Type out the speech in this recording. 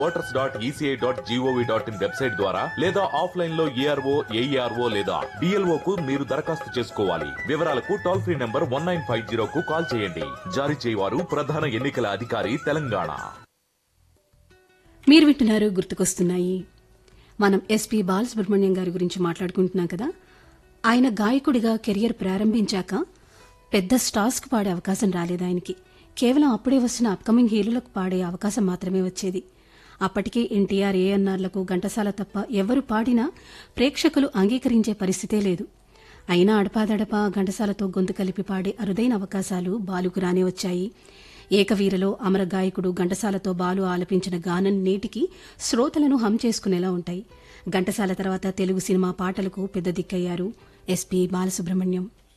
voters dot ECI dot GOV dot in website ద్వారా లేదా offline లో ఏఆర్ఓ ఏఈఆర్ఓ లేదా డిఎల్ఓ కు మీరు దరఖాస్తు చేసుకోవాలి వివరాలకు toll free number one nine five zero కు కాల్ చేయండి జారీ చేయవారు ప్రధాన ఎన్నికల అధికారి తెలంగాణ మీరు వింటున్నారు గుర్తుకొస్తున్నాయి మనం ఎస్పీ బాలసుబ్రహ్మణ్యం గారి గురించి మాట్లాడుకుంటున్నాం కదా ఆయన గాయకుడిగా కెరియర్ ప్రారంభించాక పెద్ద స్టార్స్కు పాడే అవకాశం రాలేదు ఆయనకి కేవలం అప్పుడే వస్తున్న అప్కమింగ్ హీరోలకు పాడే అవకాశం మాత్రమే వచ్చేది అప్పటికే ఎన్టీఆర్ ఏఎన్ఆర్లకు ఘంటసాల తప్ప ఎవరు పాడినా ప్రేక్షకులు అంగీకరించే పరిస్థితే లేదు అయినా అడపాదడపా ఘంటసాలతో గొంతు కలిపి పాడే అరుదైన అవకాశాలు బాలుకు రానే వచ్చాయి ఏకవీరలో అమర గాయకుడు ఘంటసాలతో బాలు ఆలపించిన గానం నేటికి శ్రోతలను హం చేసుకునేలా ఉంటాయి ఘంటసాల తర్వాత తెలుగు సినిమా పాటలకు పెద్ద దిక్కయ్యారు ఎస్పీ బాలసుబ్రహ్మణ్యం